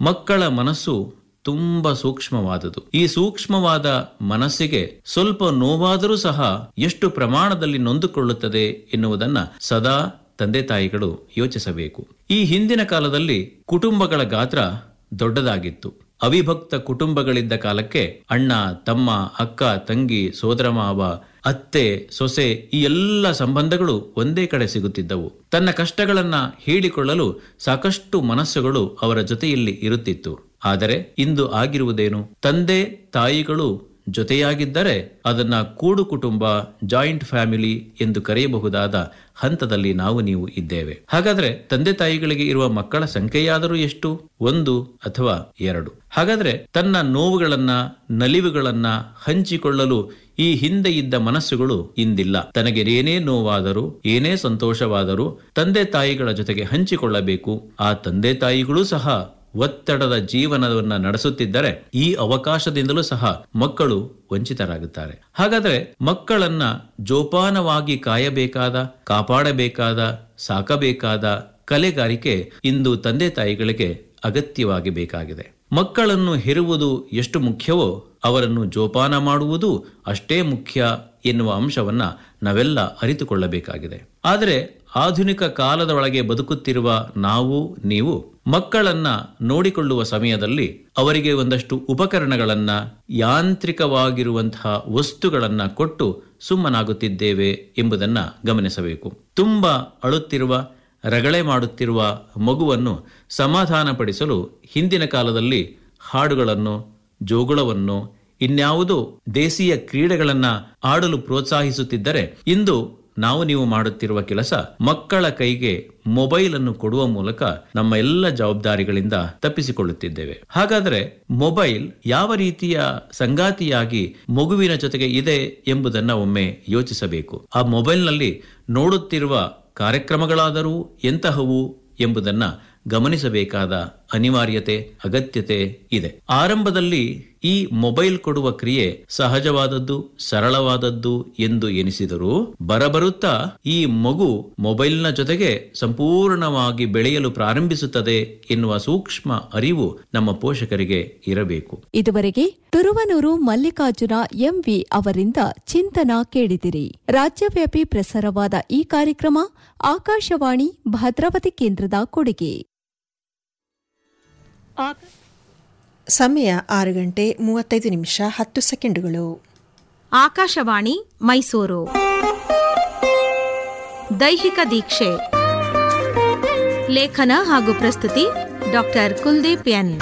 ಮಕ್ಕಳ ಮನಸ್ಸು ತುಂಬಾ ಸೂಕ್ಷ್ಮವಾದುದು ಈ ಸೂಕ್ಷ್ಮವಾದ ಮನಸ್ಸಿಗೆ ಸ್ವಲ್ಪ ನೋವಾದರೂ ಸಹ ಎಷ್ಟು ಪ್ರಮಾಣದಲ್ಲಿ ನೊಂದುಕೊಳ್ಳುತ್ತದೆ ಎನ್ನುವುದನ್ನ ಸದಾ ತಂದೆ ತಾಯಿಗಳು ಯೋಚಿಸಬೇಕು ಈ ಹಿಂದಿನ ಕಾಲದಲ್ಲಿ ಕುಟುಂಬಗಳ ಗಾತ್ರ ದೊಡ್ಡದಾಗಿತ್ತು ಅವಿಭಕ್ತ ಕುಟುಂಬಗಳಿದ್ದ ಕಾಲಕ್ಕೆ ಅಣ್ಣ ತಮ್ಮ ಅಕ್ಕ ತಂಗಿ ಸೋದರ ಮಾವ ಅತ್ತೆ ಸೊಸೆ ಈ ಎಲ್ಲ ಸಂಬಂಧಗಳು ಒಂದೇ ಕಡೆ ಸಿಗುತ್ತಿದ್ದವು ತನ್ನ ಕಷ್ಟಗಳನ್ನ ಹೇಳಿಕೊಳ್ಳಲು ಸಾಕಷ್ಟು ಮನಸ್ಸುಗಳು ಅವರ ಜೊತೆಯಲ್ಲಿ ಇರುತ್ತಿತ್ತು ಆದರೆ ಇಂದು ಆಗಿರುವುದೇನು ತಂದೆ ತಾಯಿಗಳು ಜೊತೆಯಾಗಿದ್ದರೆ ಅದನ್ನ ಕೂಡು ಕುಟುಂಬ ಜಾಯಿಂಟ್ ಫ್ಯಾಮಿಲಿ ಎಂದು ಕರೆಯಬಹುದಾದ ಹಂತದಲ್ಲಿ ನಾವು ನೀವು ಇದ್ದೇವೆ ಹಾಗಾದ್ರೆ ತಂದೆ ತಾಯಿಗಳಿಗೆ ಇರುವ ಮಕ್ಕಳ ಸಂಖ್ಯೆಯಾದರೂ ಎಷ್ಟು ಒಂದು ಅಥವಾ ಎರಡು ಹಾಗಾದ್ರೆ ತನ್ನ ನೋವುಗಳನ್ನ ನಲಿವುಗಳನ್ನ ಹಂಚಿಕೊಳ್ಳಲು ಈ ಹಿಂದೆ ಇದ್ದ ಮನಸ್ಸುಗಳು ಇಂದಿಲ್ಲ ತನಗೆ ಏನೇ ನೋವಾದರೂ ಏನೇ ಸಂತೋಷವಾದರೂ ತಂದೆ ತಾಯಿಗಳ ಜೊತೆಗೆ ಹಂಚಿಕೊಳ್ಳಬೇಕು ಆ ತಂದೆ ತಾಯಿಗಳೂ ಸಹ ಒತ್ತಡದ ಜೀವನವನ್ನ ನಡೆಸುತ್ತಿದ್ದರೆ ಈ ಅವಕಾಶದಿಂದಲೂ ಸಹ ಮಕ್ಕಳು ವಂಚಿತರಾಗುತ್ತಾರೆ ಹಾಗಾದ್ರೆ ಮಕ್ಕಳನ್ನ ಜೋಪಾನವಾಗಿ ಕಾಯಬೇಕಾದ ಕಾಪಾಡಬೇಕಾದ ಸಾಕಬೇಕಾದ ಕಲೆಗಾರಿಕೆ ಇಂದು ತಂದೆ ತಾಯಿಗಳಿಗೆ ಅಗತ್ಯವಾಗಿ ಬೇಕಾಗಿದೆ ಮಕ್ಕಳನ್ನು ಹೆರುವುದು ಎಷ್ಟು ಮುಖ್ಯವೋ ಅವರನ್ನು ಜೋಪಾನ ಮಾಡುವುದು ಅಷ್ಟೇ ಮುಖ್ಯ ಎನ್ನುವ ಅಂಶವನ್ನ ನಾವೆಲ್ಲ ಅರಿತುಕೊಳ್ಳಬೇಕಾಗಿದೆ ಆದರೆ ಆಧುನಿಕ ಕಾಲದ ಒಳಗೆ ಬದುಕುತ್ತಿರುವ ನಾವು ನೀವು ಮಕ್ಕಳನ್ನ ನೋಡಿಕೊಳ್ಳುವ ಸಮಯದಲ್ಲಿ ಅವರಿಗೆ ಒಂದಷ್ಟು ಉಪಕರಣಗಳನ್ನ ಯಾಂತ್ರಿಕವಾಗಿರುವಂತಹ ವಸ್ತುಗಳನ್ನ ಕೊಟ್ಟು ಸುಮ್ಮನಾಗುತ್ತಿದ್ದೇವೆ ಎಂಬುದನ್ನ ಗಮನಿಸಬೇಕು ತುಂಬಾ ಅಳುತ್ತಿರುವ ರಗಳೆ ಮಾಡುತ್ತಿರುವ ಮಗುವನ್ನು ಸಮಾಧಾನಪಡಿಸಲು ಹಿಂದಿನ ಕಾಲದಲ್ಲಿ ಹಾಡುಗಳನ್ನು ಜೋಗುಳವನ್ನು ಇನ್ಯಾವುದೋ ದೇಶೀಯ ಕ್ರೀಡೆಗಳನ್ನ ಆಡಲು ಪ್ರೋತ್ಸಾಹಿಸುತ್ತಿದ್ದರೆ ಇಂದು ನಾವು ನೀವು ಮಾಡುತ್ತಿರುವ ಕೆಲಸ ಮಕ್ಕಳ ಕೈಗೆ ಮೊಬೈಲ್ ಅನ್ನು ಕೊಡುವ ಮೂಲಕ ನಮ್ಮ ಎಲ್ಲ ಜವಾಬ್ದಾರಿಗಳಿಂದ ತಪ್ಪಿಸಿಕೊಳ್ಳುತ್ತಿದ್ದೇವೆ ಹಾಗಾದರೆ ಮೊಬೈಲ್ ಯಾವ ರೀತಿಯ ಸಂಗಾತಿಯಾಗಿ ಮಗುವಿನ ಜೊತೆಗೆ ಇದೆ ಎಂಬುದನ್ನ ಒಮ್ಮೆ ಯೋಚಿಸಬೇಕು ಆ ಮೊಬೈಲ್ನಲ್ಲಿ ನೋಡುತ್ತಿರುವ ಕಾರ್ಯಕ್ರಮಗಳಾದರೂ ಎಂತಹವು ಎಂಬುದನ್ನ ಗಮನಿಸಬೇಕಾದ ಅನಿವಾರ್ಯತೆ ಅಗತ್ಯತೆ ಇದೆ ಆರಂಭದಲ್ಲಿ ಈ ಮೊಬೈಲ್ ಕೊಡುವ ಕ್ರಿಯೆ ಸಹಜವಾದದ್ದು ಸರಳವಾದದ್ದು ಎಂದು ಎನಿಸಿದರೂ ಬರಬರುತ್ತಾ ಈ ಮಗು ಮೊಬೈಲ್ನ ಜೊತೆಗೆ ಸಂಪೂರ್ಣವಾಗಿ ಬೆಳೆಯಲು ಪ್ರಾರಂಭಿಸುತ್ತದೆ ಎನ್ನುವ ಸೂಕ್ಷ್ಮ ಅರಿವು ನಮ್ಮ ಪೋಷಕರಿಗೆ ಇರಬೇಕು ಇದುವರೆಗೆ ತುರುವನೂರು ಮಲ್ಲಿಕಾರ್ಜುನ ಎಂವಿ ಅವರಿಂದ ಚಿಂತನ ಕೇಳಿದಿರಿ ರಾಜ್ಯವ್ಯಾಪಿ ಪ್ರಸಾರವಾದ ಈ ಕಾರ್ಯಕ್ರಮ ಆಕಾಶವಾಣಿ ಭದ್ರಾವತಿ ಕೇಂದ್ರದ ಕೊಡುಗೆ ಸಮಯ ಆರು ಗಂಟೆ ಮೂವತ್ತೈದು ನಿಮಿಷ ಹತ್ತು ಸೆಕೆಂಡುಗಳು ಆಕಾಶವಾಣಿ ಮೈಸೂರು ದೈಹಿಕ ದೀಕ್ಷೆ ಲೇಖನ ಹಾಗೂ ಪ್ರಸ್ತುತಿ ಡಾಕ್ಟರ್ ಕುಲ್ದೀಪ್ ಎನ್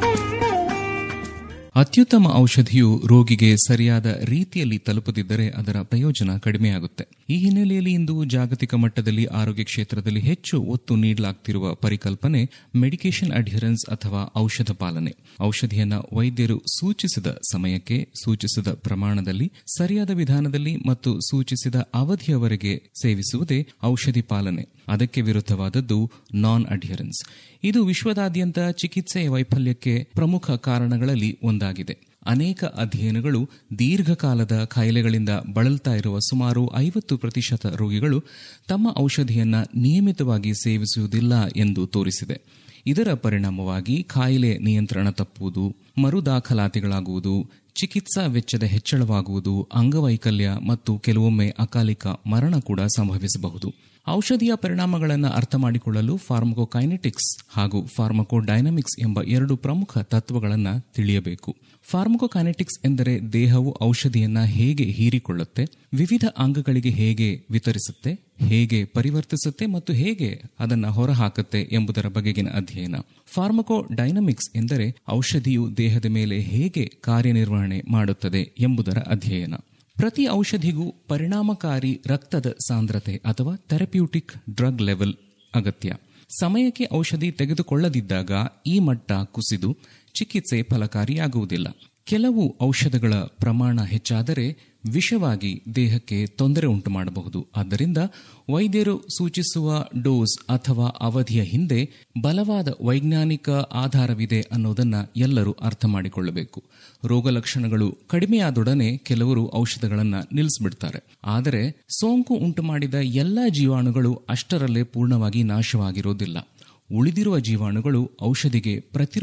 ಅತ್ಯುತ್ತಮ ಔಷಧಿಯು ರೋಗಿಗೆ ಸರಿಯಾದ ರೀತಿಯಲ್ಲಿ ತಲುಪದಿದ್ದರೆ ಅದರ ಪ್ರಯೋಜನ ಕಡಿಮೆಯಾಗುತ್ತೆ ಈ ಹಿನ್ನೆಲೆಯಲ್ಲಿ ಇಂದು ಜಾಗತಿಕ ಮಟ್ಟದಲ್ಲಿ ಆರೋಗ್ಯ ಕ್ಷೇತ್ರದಲ್ಲಿ ಹೆಚ್ಚು ಒತ್ತು ನೀಡಲಾಗ್ತಿರುವ ಪರಿಕಲ್ಪನೆ ಮೆಡಿಕೇಶನ್ ಅಡ್ಹಿರೆನ್ಸ್ ಅಥವಾ ಔಷಧ ಪಾಲನೆ ಔಷಧಿಯನ್ನ ವೈದ್ಯರು ಸೂಚಿಸಿದ ಸಮಯಕ್ಕೆ ಸೂಚಿಸಿದ ಪ್ರಮಾಣದಲ್ಲಿ ಸರಿಯಾದ ವಿಧಾನದಲ್ಲಿ ಮತ್ತು ಸೂಚಿಸಿದ ಅವಧಿಯವರೆಗೆ ಸೇವಿಸುವುದೇ ಔಷಧಿ ಪಾಲನೆ ಅದಕ್ಕೆ ವಿರುದ್ಧವಾದದ್ದು ನಾನ್ ಅಡ್ಹಿರೆನ್ಸ್ ಇದು ವಿಶ್ವದಾದ್ಯಂತ ಚಿಕಿತ್ಸೆಯ ವೈಫಲ್ಯಕ್ಕೆ ಪ್ರಮುಖ ಕಾರಣಗಳಲ್ಲಿ ಒಂದಾಗಿದೆ ಅನೇಕ ಅಧ್ಯಯನಗಳು ದೀರ್ಘಕಾಲದ ಕಾಯಿಲೆಗಳಿಂದ ಬಳಲ್ತಾ ಇರುವ ಸುಮಾರು ಐವತ್ತು ಪ್ರತಿಶತ ರೋಗಿಗಳು ತಮ್ಮ ಔಷಧಿಯನ್ನ ನಿಯಮಿತವಾಗಿ ಸೇವಿಸುವುದಿಲ್ಲ ಎಂದು ತೋರಿಸಿದೆ ಇದರ ಪರಿಣಾಮವಾಗಿ ಕಾಯಿಲೆ ನಿಯಂತ್ರಣ ತಪ್ಪುವುದು ಮರು ದಾಖಲಾತಿಗಳಾಗುವುದು ಚಿಕಿತ್ಸಾ ವೆಚ್ಚದ ಹೆಚ್ಚಳವಾಗುವುದು ಅಂಗವೈಕಲ್ಯ ಮತ್ತು ಕೆಲವೊಮ್ಮೆ ಅಕಾಲಿಕ ಮರಣ ಕೂಡ ಸಂಭವಿಸಬಹುದು ಔಷಧಿಯ ಪರಿಣಾಮಗಳನ್ನು ಅರ್ಥ ಮಾಡಿಕೊಳ್ಳಲು ಫಾರ್ಮಕೋಕೈನೆಟಿಕ್ಸ್ ಹಾಗೂ ಫಾರ್ಮಕೋಡೈನಮಿಕ್ಸ್ ಎಂಬ ಎರಡು ಪ್ರಮುಖ ತತ್ವಗಳನ್ನು ತಿಳಿಯಬೇಕು ಫಾರ್ಮಕೋಕೈನೆಟಿಕ್ಸ್ ಎಂದರೆ ದೇಹವು ಔಷಧಿಯನ್ನ ಹೇಗೆ ಹೀರಿಕೊಳ್ಳುತ್ತೆ ವಿವಿಧ ಅಂಗಗಳಿಗೆ ಹೇಗೆ ವಿತರಿಸುತ್ತೆ ಹೇಗೆ ಪರಿವರ್ತಿಸುತ್ತೆ ಮತ್ತು ಹೇಗೆ ಅದನ್ನು ಹೊರಹಾಕುತ್ತೆ ಎಂಬುದರ ಬಗೆಗಿನ ಅಧ್ಯಯನ ಫಾರ್ಮಕೋ ಡೈನಮಿಕ್ಸ್ ಎಂದರೆ ಔಷಧಿಯು ದೇಹದ ಮೇಲೆ ಹೇಗೆ ಕಾರ್ಯನಿರ್ವಹಣೆ ಮಾಡುತ್ತದೆ ಎಂಬುದರ ಅಧ್ಯಯನ ಪ್ರತಿ ಔಷಧಿಗೂ ಪರಿಣಾಮಕಾರಿ ರಕ್ತದ ಸಾಂದ್ರತೆ ಅಥವಾ ಥೆರಪ್ಯೂಟಿಕ್ ಡ್ರಗ್ ಲೆವೆಲ್ ಅಗತ್ಯ ಸಮಯಕ್ಕೆ ಔಷಧಿ ತೆಗೆದುಕೊಳ್ಳದಿದ್ದಾಗ ಈ ಮಟ್ಟ ಕುಸಿದು ಚಿಕಿತ್ಸೆ ಫಲಕಾರಿಯಾಗುವುದಿಲ್ಲ ಕೆಲವು ಔಷಧಗಳ ಪ್ರಮಾಣ ಹೆಚ್ಚಾದರೆ ವಿಷವಾಗಿ ದೇಹಕ್ಕೆ ತೊಂದರೆ ಉಂಟು ಮಾಡಬಹುದು ಆದ್ದರಿಂದ ವೈದ್ಯರು ಸೂಚಿಸುವ ಡೋಸ್ ಅಥವಾ ಅವಧಿಯ ಹಿಂದೆ ಬಲವಾದ ವೈಜ್ಞಾನಿಕ ಆಧಾರವಿದೆ ಅನ್ನೋದನ್ನ ಎಲ್ಲರೂ ಅರ್ಥ ಮಾಡಿಕೊಳ್ಳಬೇಕು ರೋಗ ಲಕ್ಷಣಗಳು ಕಡಿಮೆಯಾದೊಡನೆ ಕೆಲವರು ಔಷಧಗಳನ್ನು ನಿಲ್ಲಿಸ್ಬಿಡ್ತಾರೆ ಆದರೆ ಸೋಂಕು ಉಂಟು ಮಾಡಿದ ಎಲ್ಲಾ ಜೀವಾಣುಗಳು ಅಷ್ಟರಲ್ಲೇ ಪೂರ್ಣವಾಗಿ ನಾಶವಾಗಿರೋದಿಲ್ಲ ಉಳಿದಿರುವ ಜೀವಾಣುಗಳು ಔಷಧಿಗೆ ಪ್ರತಿ